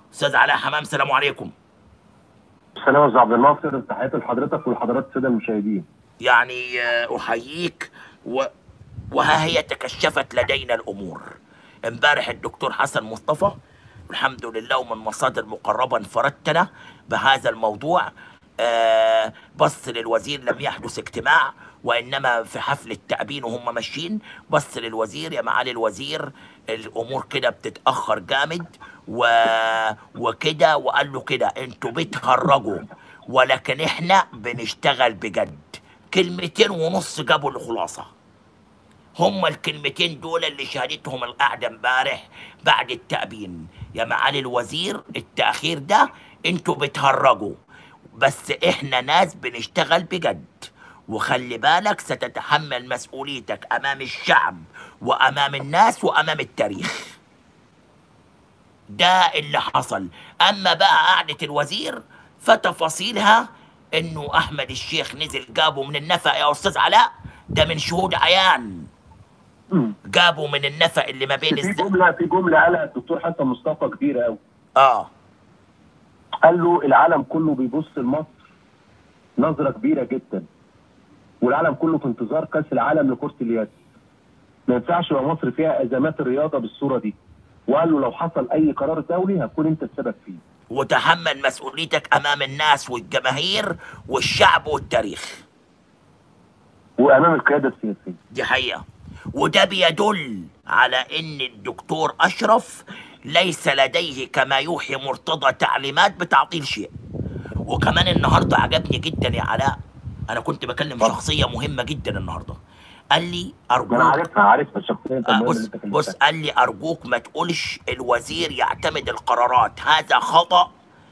استاذ علاء حمام السلام عليكم السلام يا استاذ عبد الناصر تحياتي لحضرتك ولحضرات الساده المشاهدين يعني آه، احييك و... وها هي تكشفت لدينا الامور امبارح الدكتور حسن مصطفى الحمد لله ومن مصادر مقربة انفردتنا بهذا الموضوع آه بص للوزير لم يحدث اجتماع وانما في حفل التأبين وهم ماشيين بص للوزير يا معالي الوزير الامور كده بتتاخر جامد و... وكده وقال له كده انتوا بتهرجوا ولكن احنا بنشتغل بجد كلمتين ونص جابوا الخلاصه هما الكلمتين دول اللي شهدتهم القعدة امبارح بعد التأبين يا معالي الوزير التأخير ده انتوا بتهرجوا بس احنا ناس بنشتغل بجد وخلي بالك ستتحمل مسؤوليتك امام الشعب وامام الناس وامام التاريخ ده اللي حصل اما بقى قعدة الوزير فتفاصيلها انه احمد الشيخ نزل جابه من النفق يا استاذ علاء ده من شهود عيان جابوا من النفق اللي ما بين في الز... جمله في جمله قالها الدكتور حسن مصطفى كبيره قوي اه قال له العالم كله بيبص لمصر نظره كبيره جدا والعالم كله في انتظار كاس العالم لكره اليد ما ينفعش يبقى مصر فيها ازمات الرياضه بالصوره دي وقال له لو حصل اي قرار دولي هتكون انت السبب فيه وتحمل مسؤوليتك امام الناس والجماهير والشعب والتاريخ وامام القياده السياسيه دي حقيقة وده بيدل على ان الدكتور اشرف ليس لديه كما يوحي مرتضى تعليمات بتعطيل شيء وكمان النهارده عجبني جدا يا علاء انا كنت بكلم شخصية مهمة جدا النهارده قال لي ما ارجوك انا عارفها عارفها الشخصيه آه، المهمة بص اللي انت كلمتها. بص قال لي ارجوك ما تقولش الوزير يعتمد القرارات هذا خطأ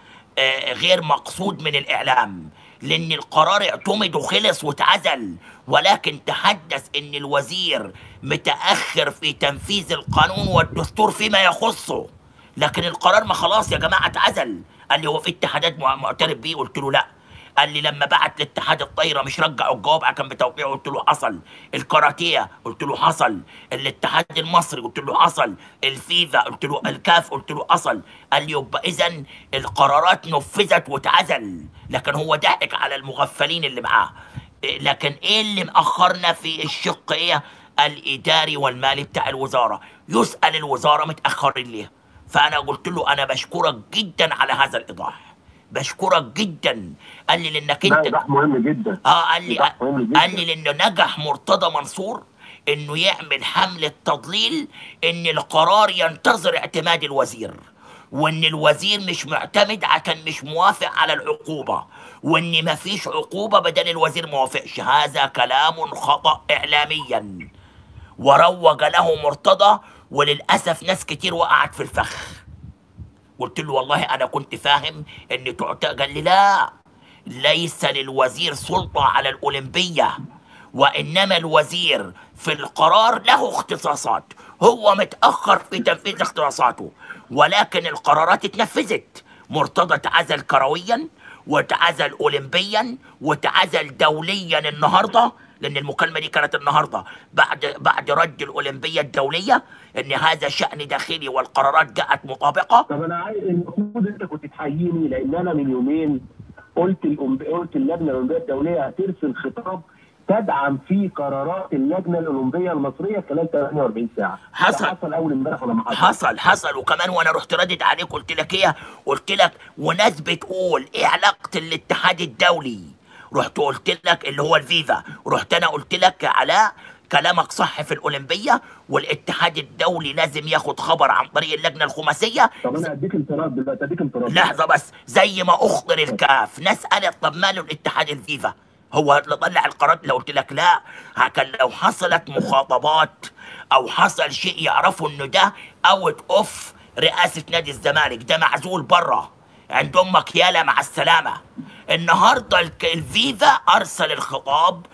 آه، غير مقصود من الاعلام لان القرار اعتمد وخلص واتعزل ولكن تحدث ان الوزير متاخر في تنفيذ القانون والدستور فيما يخصه لكن القرار ما خلاص يا جماعه اتعزل قال لي هو في اتحادات مع- معترف بيه قلت له لا قال لي لما بعت لاتحاد الطايره مش رجعوا الجواب كان بتوقيعه قلت له حصل الكاراتيه قلت له حصل الاتحاد المصري قلت له حصل الفيفا قلت له الكاف قلت له حصل قال لي يبقى اذا القرارات نفذت واتعزل لكن هو ضحك على المغفلين اللي معاه إيه، لكن ايه اللي مأخرنا في الشق ايه الاداري والمالي بتاع الوزاره يسأل الوزاره متأخرين ليه فانا قلت له انا بشكرك جدا على هذا الايضاح بشكرك جدا قال لي لانك ده انت ايضاح مهم جدا اه قال لي إيضاح مهم جدا. قال لي لانه نجح مرتضى منصور انه يعمل حملة تضليل ان القرار ينتظر اعتماد الوزير وان الوزير مش معتمد عشان مش موافق على العقوبة وان مفيش عقوبة بدل الوزير موافقش هذا كلام خطأ اعلاميا وروج له مرتضى وللأسف ناس كتير وقعت في الفخ قلت له والله انا كنت فاهم ان تعت قال لي لا ليس للوزير سلطة على الأولمبية وإنما الوزير في القرار له اختصاصات هو متأخر في تنفيذ اختصاصاته ولكن القرارات اتنفذت مرتضى اتعزل كرويا واتعزل أولمبيا واتعزل دوليا النهارده لأن المكالمة دي كانت النهارده بعد بعد رد الأولمبية الدولية إن هذا شأن داخلي والقرارات جاءت مطابقة طب انا عايز المفروض انت كنت تحييني لان انا من يومين قلت الأم... قلت اللجنه الاولمبيه الدوليه هترسل خطاب تدعم فيه قرارات اللجنه الاولمبيه المصريه خلال 48 ساعه حصل. ده حصل اول امبارح ولا ما حصل؟ حصل حصل وكمان وانا رحت ردد عليك قلت لك ايه قلت لك وناس بتقول ايه علاقه الاتحاد الدولي رحت قلت لك اللي هو الفيفا رحت انا قلت لك يا علاء كلامك صح في الاولمبيه والاتحاد الدولي لازم ياخد خبر عن طريق اللجنه الخماسيه طب انا هديك انفراد دلوقتي هديك انفراد لحظه بس زي ما اخطر الكاف ناس قالت طب ماله الاتحاد الفيفا هو اللي طلع القرار لو قلت لك لا كان لو حصلت مخاطبات او حصل شيء يعرفوا انه ده اوت اوف رئاسه نادي الزمالك ده معزول بره عند امك يالا مع السلامه النهارده الك- الفيفا ارسل الخطاب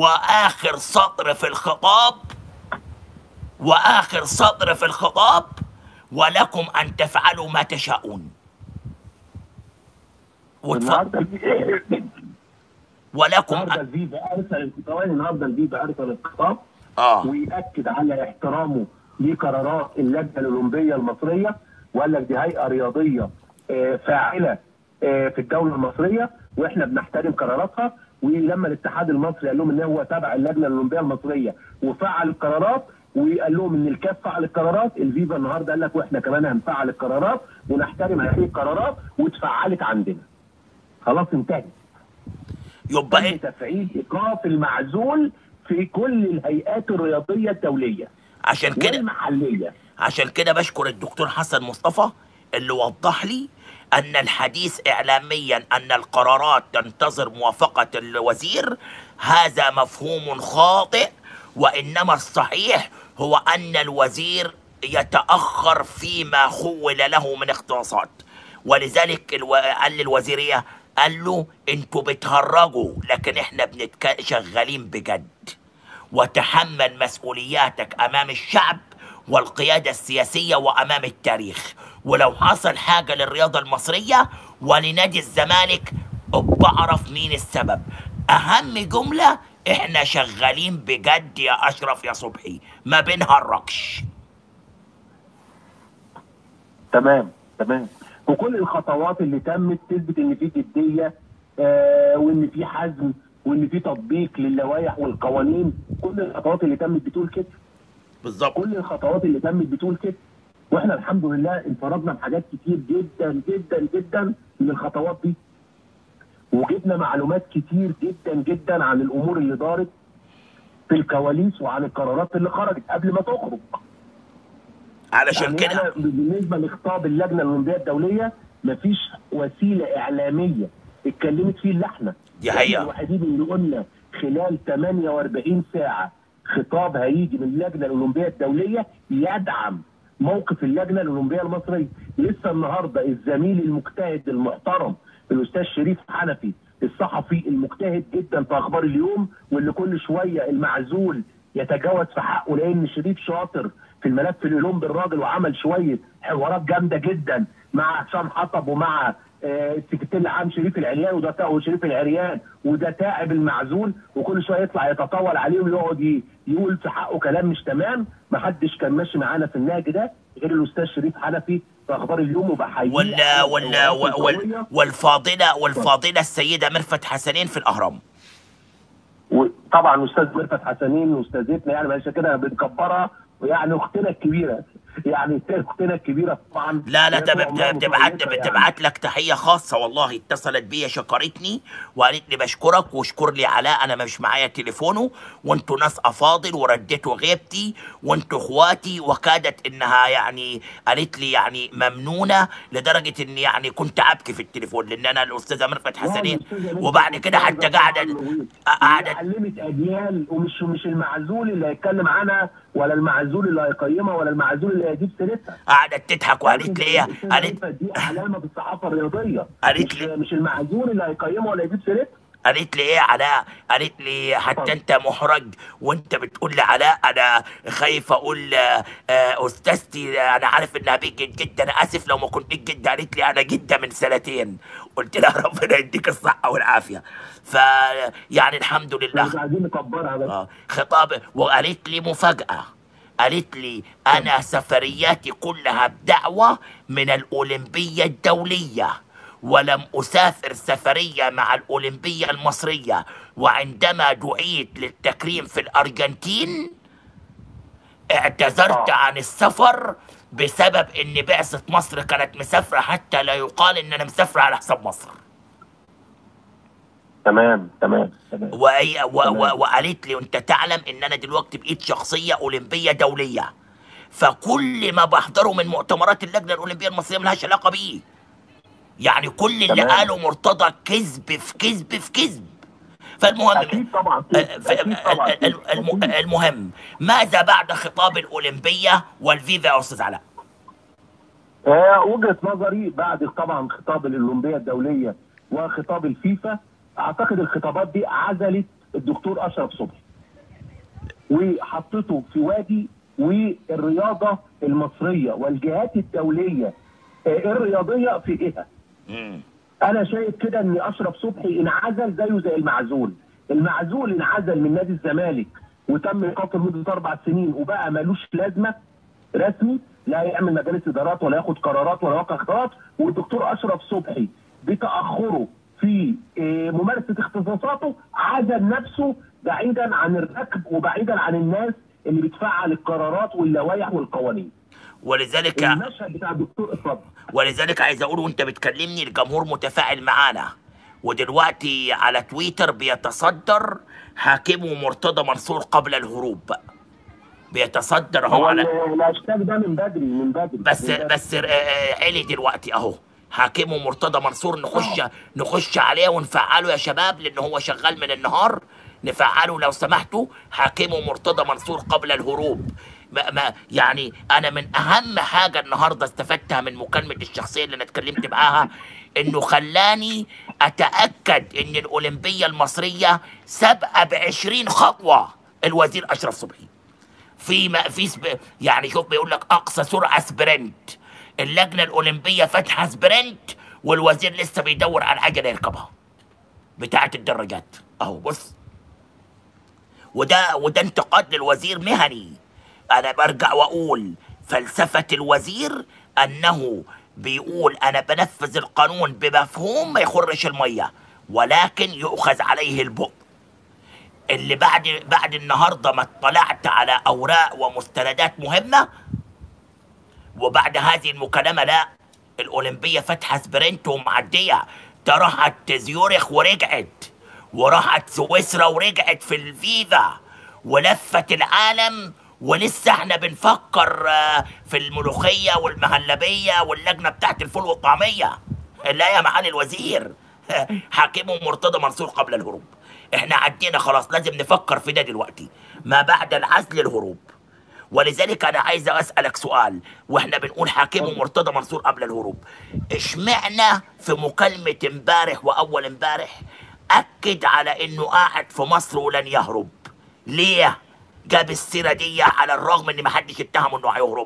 واخر سطر في الخطاب واخر سطر في الخطاب ولكم ان تفعلوا ما تشاءون وتف... النهارده الفيفا ولكم النهارده أن... الفيفا ارسل الخطاب النهارده الفيفا ارسل الخطاب اه ويأكد على احترامه لقرارات اللجنه الاولمبيه المصريه وقال لك دي هيئه رياضيه آه، فاعله آه، في الدوله المصريه واحنا بنحترم قراراتها ولما الاتحاد المصري قال لهم ان هو تابع اللجنه الاولمبيه المصريه وفعل القرارات وقال لهم ان الكاف فعل القرارات الفيفا النهارده قال لك واحنا كمان هنفعل القرارات ونحترم هذه القرارات واتفعلت عندنا خلاص انتهت يبقى تم إيه؟ تفعيل ايقاف المعزول في كل الهيئات الرياضيه الدوليه عشان كده والمحليه عشان كده بشكر الدكتور حسن مصطفى اللي وضح لي أن الحديث إعلاميا أن القرارات تنتظر موافقة الوزير هذا مفهوم خاطئ وإنما الصحيح هو أن الوزير يتأخر فيما خول له من اختصاصات ولذلك الو... قال للوزيرية قال له انتوا بتهرجوا لكن احنا بنتك... شغالين بجد وتحمل مسؤولياتك امام الشعب والقياده السياسيه وامام التاريخ ولو حصل حاجه للرياضه المصريه ولنادي الزمالك بعرف مين السبب اهم جمله احنا شغالين بجد يا اشرف يا صبحي ما بنهرجش تمام تمام وكل الخطوات اللي تمت تثبت ان في جديه آه وان في حزم وان في تطبيق للوائح والقوانين كل الخطوات اللي تمت بتقول كده بالظبط كل الخطوات اللي تمت بتقول كده واحنا الحمد لله انفردنا بحاجات كتير جدا جدا جدا من الخطوات دي وجبنا معلومات كتير جدا جدا عن الامور اللي دارت في الكواليس وعن القرارات اللي خرجت قبل ما تخرج علشان يعني كده أنا بالنسبه لخطاب اللجنه الاولمبيه الدوليه مفيش وسيله اعلاميه اتكلمت فيه الا احنا دي إحنا حقيقة. الوحيدين اللي قلنا خلال 48 ساعه خطاب هيجي من اللجنه الاولمبيه الدوليه يدعم موقف اللجنه الاولمبيه المصريه لسه النهارده الزميل المجتهد المحترم الاستاذ شريف حنفي الصحفي المجتهد جدا في اخبار اليوم واللي كل شويه المعزول يتجاوز في حقه لان شريف شاطر في الملف الاولمبي الراجل وعمل شويه حوارات جامده جدا مع هشام حطب ومع آه، السكرتير العام شريف العريان وده تا- وشريف العريان وده تاعب المعزول وكل شويه يطلع يتطاول عليه ويقعد ي- يقول في حقه كلام مش تمام محدش كان ماشي معانا في النادي ده غير الاستاذ شريف حنفي في اخبار اليوم وبحييه ولا على ولا الحوارات وال القوية. والفاضله والفاضله السيده مرفت حسنين في الاهرام وطبعا استاذ ميرفت حسنين واستاذتنا يعني معلش كده بنكبرها ويعني اختنا الكبيره يعني اختنا الكبيره طبعا لا لا هي تب- طول عمرها تب- تبعت متميزة يعني. بتبعت لك تحيه خاصه والله اتصلت بيا شكرتني وقالت لي بشكرك واشكر لي علاء انا مش معايا تليفونه وانتوا ناس افاضل ورديتوا غيبتي وانتوا اخواتي وكادت انها يعني قالت لي يعني ممنونه لدرجه اني يعني كنت ابكي في التليفون لان انا الاستاذه مرفت حسنين وبعد كده حتى قاعده قاعده علمت اجيال ومش مش المعزول اللي هيتكلم عنها ولا المعزول اللي هيقيمها ولا المعزول اللي هيجيب سيرتها قعدت تضحك وقالت لي ايه الأستاذة قالت ميرفت دي علامه في الصحافه الرياضيه قالت مش, لي- مش المعزول اللي هيقيمها ولا يجيب سيرتها قالت لي ايه علاء قالت لي حتى انت محرج وانت بتقول لي علاء انا خايف اقول آه، آه، استاذتي آه، انا عارف انها بيك جد انا اسف لو ما كنت جد قالت لي انا جده من سنتين قلت لها ربنا يديك الصحه والعافيه ف يعني الحمد مش لله عايزين نكبرها بس آه، خطاب وقالت لي مفاجأة قالت لي أنا سفرياتي كلها بدعوة من الأولمبية الدولية ولم أسافر سفرية مع الأولمبية المصرية وعندما دعيت للتكريم في الأرجنتين اعتذرت آه. عن السفر بسبب ان بعثة مصر كانت مسافرة حتى لا يقال ان انا مسافرة على حساب مصر تمام تمام تمام وهي و و تمام. وقالت لي وانت تعلم ان انا دلوقتي بقيت شخصيه اولمبيه دوليه فكل ما بحضره من مؤتمرات اللجنه الاولمبيه المصريه ملهاش علاقه بيه يعني كل اللي تمام. قاله مرتضى كذب في كذب في كذب فالمهم اكيد طبعا آه، ف- اكيد طبعا ال- ال- الم- المهم ماذا بعد خطاب الاولمبيه والفيفا يا استاذ علاء؟ آه، وجهه نظري بعد طبعا خطاب الاولمبيه الدوليه وخطاب الفيفا اعتقد الخطابات دي عزلت الدكتور اشرف صبحي وحطته في وادي والرياضه المصريه والجهات الدوليه آه، الرياضيه في جهه مم. انا شايف كده ان اشرف صبحي انعزل زيه زي المعزول المعزول انعزل من نادي الزمالك وتم ايقافه لمده اربع سنين وبقى ملوش لازمه رسمي لا يعمل مجالس ادارات ولا ياخد قرارات ولا يوقع قرارات والدكتور اشرف صبحي بتاخره في آه، ممارسه اختصاصاته عزل نفسه بعيدا عن الركب وبعيدا عن الناس اللي بتفعل القرارات واللوائح والقوانين. ولذلك المشهد بتاع الدكتور اتفضل ولذلك عايز اقول وانت بتكلمني الجمهور متفاعل معانا ودلوقتي على تويتر بيتصدر حاكمه مرتضى منصور قبل الهروب بيتصدر اهو هو على ال- الهاشتاج ده من بدري من بدري بس من بدري. بس آه، آه، علي دلوقتي اهو حاكمه مرتضى منصور نخش نخش عليه ونفعله يا شباب لان هو شغال من النهار نفعله لو سمحتوا حاكمه مرتضى منصور قبل الهروب ما ما يعني انا من اهم حاجه النهارده استفدتها من مكالمه الشخصيه اللي انا اتكلمت معاها انه خلاني اتاكد ان الاولمبيه المصريه سابقه ب 20 خطوه الوزير اشرف صبحي في ما في سب... يعني شوف بيقول لك اقصى سرعه سبرنت اللجنه الاولمبيه فاتحه سبرنت والوزير لسه بيدور على عجله يركبها بتاعه الدراجات اهو بص وده وده انتقاد للوزير مهني انا برجع واقول فلسفه الوزير انه بيقول انا بنفذ القانون بمفهوم ما يخرش الميه ولكن يؤخذ عليه البؤ اللي بعد بعد النهارده ما اطلعت على اوراق ومستندات مهمه وبعد هذه المكالمه لا الاولمبيه فاتحه سبرنت ومعديه ده راحت زيورخ ورجعت وراحت سويسرا ورجعت في الفيفا ولفت العالم ولسه احنا بنفكر آه، في الملوخيه والمهلبيه واللجنه بتاعت الفول والطعميه لا يا معالي الوزير حاكمه مرتضى منصور قبل الهروب احنا عدينا خلاص لازم نفكر في ده دلوقتي ما بعد العزل الهروب ولذلك انا عايز اسالك سؤال واحنا بنقول حاكمه مرتضى منصور قبل الهروب اشمعنى في مكالمه امبارح واول امبارح اكد على انه قاعد في مصر ولن يهرب ليه جاب السيره دي على الرغم ان محدش اتهمه انه هيهرب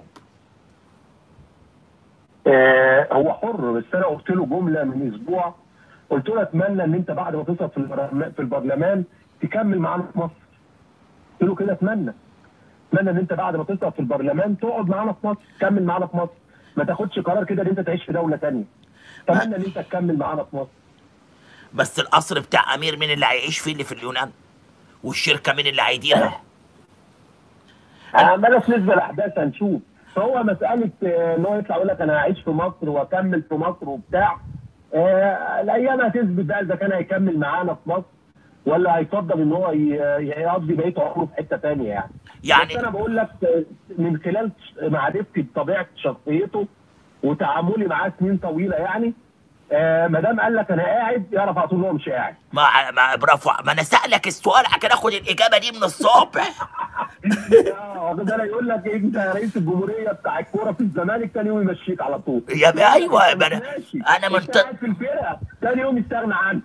آه هو حر بس انا قلت له جمله من اسبوع قلت له اتمنى ان انت بعد ما تصل في البرلمان في البرلمان تكمل معانا في مصر قلت له كده اتمنى اتمنى ان انت بعد ما تصل في البرلمان تقعد معانا في مصر تكمل معانا في مصر ما تاخدش قرار كده ان انت تعيش في دوله ثانيه اتمنى ان انت تكمل معانا في مصر بس القصر بتاع امير مين اللي هيعيش فيه اللي في اليونان والشركه مين اللي هيديرها انا بلاش نسبه الاحداث هنشوف فهو مساله آه، ان هو يطلع يقول لك انا هعيش في مصر واكمل في مصر وبتاع آه، الايام هتثبت بقى اذا كان هيكمل معانا في مصر ولا هيفضل ان هو ي- يقضي بقيه عمره في حته ثانيه يعني يعني- بس انا بقول لك آه، من خلال معرفتي بطبيعه شخصيته وتعاملي معاه سنين طويله يعني آه ما دام قال لك انا قاعد يعرف على طول ان هو مش قاعد ما ما برافو ما انا سالك السؤال عشان اخد الاجابه دي من الصبح اه ده انا يقول لك انت يا رئيس الجمهوريه بتاع الكوره في الزمالك تاني يوم يمشيك على طول يا بي- ايوه ما انا ماشي. انا انت منت... قاعد في الفرقه تاني يوم يستغنى عنه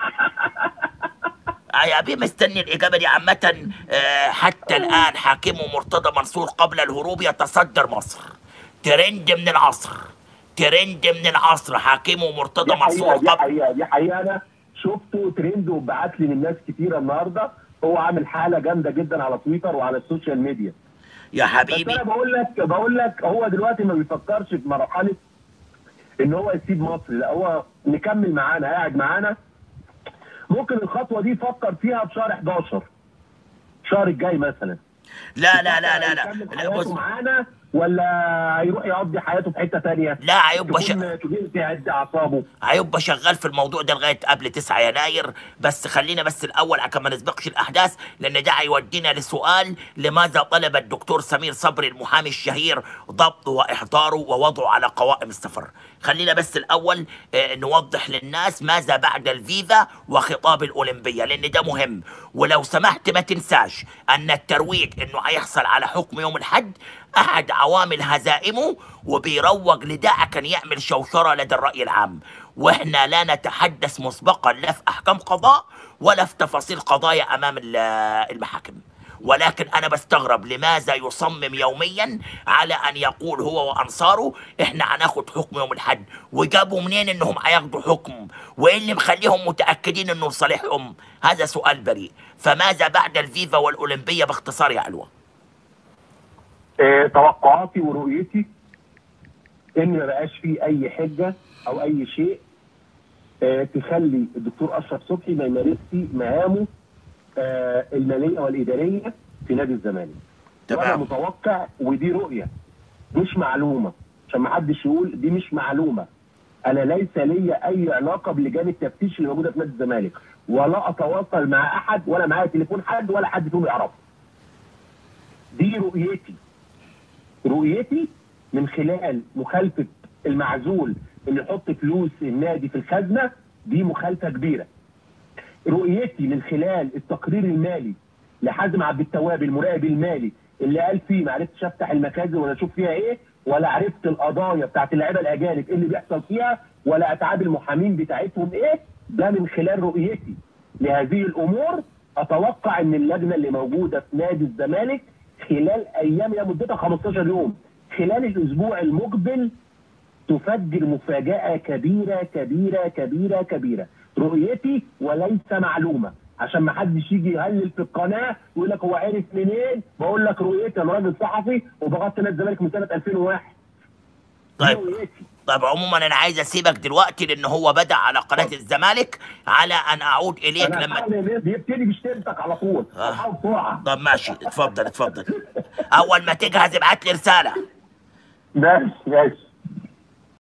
يا بيه مستني الاجابه دي عامه آه، حتى الان حاكمه مرتضى منصور قبل الهروب يتصدر مصر ترند من العصر ترند من العصر حاكمه مرتضى دي حقيقه منصور دي قبل حقيقه دي حقيقه انا شفته ترند وبعت لي من ناس كتيره النهارده هو عامل حاله جامده جدا على تويتر وعلى السوشيال ميديا يا بس حبيبي انا بقول لك بقول لك هو دلوقتي ما بيفكرش في مرحله ان هو يسيب مصر لا هو نكمل معانا قاعد معانا ممكن الخطوه دي يفكر فيها في شهر 11 الشهر الجاي مثلا لا لا لا لا لا, هيكمل لا حياته بص معانا ولا هيروح يقضي حياته في حته ثانيه لا هيبقى ش... تكون تكون تهدي اعصابه هيبقى شغال في الموضوع ده لغايه قبل 9 يناير بس خلينا بس الاول عشان ما نسبقش الاحداث لان ده هيودينا لسؤال لماذا طلب الدكتور سمير صبري المحامي الشهير ضبطه واحضاره ووضعه على قوائم السفر خلينا بس الاول آه، نوضح للناس ماذا بعد الفيفا وخطاب الاولمبيه لان ده مهم ولو سمحت ما تنساش ان الترويج انه هيحصل على حكم يوم الحد احد عوامل هزائمه وبيروج لده عشان يعمل شوشره لدى الراي العام واحنا لا نتحدث مسبقا لا في احكام قضاء ولا في تفاصيل قضايا امام ال- المحاكم ولكن انا بستغرب لماذا يصمم يوميا على ان يقول هو وانصاره احنا هناخد حكم يوم الحد وجابوا منين انهم هياخدوا حكم وايه اللي مخليهم متاكدين انه في صالحهم هذا سؤال بريء فماذا بعد الفيفا والاولمبيه باختصار يا علوه آه، توقعاتي ورؤيتي ان ما بقاش فيه اي حجه او اي شيء آه، تخلي الدكتور اشرف صبحي ما يمارسش مهامه آه، الماليه والاداريه في نادي الزمالك. تمام. وانا متوقع ودي رؤيه مش معلومه عشان ما حدش يقول دي مش معلومه. انا ليس لي اي علاقه بلجان التفتيش اللي موجوده في نادي الزمالك ولا اتواصل مع احد ولا معايا تليفون حد ولا حد فيهم يعرفه. دي رؤيتي رؤيتي من خلال مخالفه المعزول اللي يحط فلوس النادي في الخزنه دي مخالفه كبيره. رؤيتي من خلال التقرير المالي لحازم عبد التواب المراقب المالي اللي قال فيه ما عرفتش افتح المخازن ولا اشوف فيها ايه ولا عرفت القضايا بتاعت اللعيبه الاجانب ايه اللي بيحصل فيها ولا اتعاب المحامين بتاعتهم ايه ده من خلال رؤيتي لهذه الامور اتوقع ان اللجنه اللي موجوده في نادي الزمالك خلال ايام هي مدتها 15 يوم خلال الاسبوع المقبل تفجر مفاجأة كبيرة كبيرة كبيرة كبيرة رؤيتي وليس معلومة عشان ما حدش يجي يهلل في القناة ويقول لك هو عرف منين بقول لك رؤيتي انا راجل صحفي وبغطي نادي الزمالك من سنة 2001 دي طيب رؤيتي طيب عموما انا عايز اسيبك دلوقتي لان هو بدا على قناه الزمالك على ان اعود اليك انا لما هحاول بيبتدي بشتمتك على طول آه. هحاول بسرعة طب ماشي اتفضل اتفضل اول ما تجهز ابعت لي رساله ماشي ماشي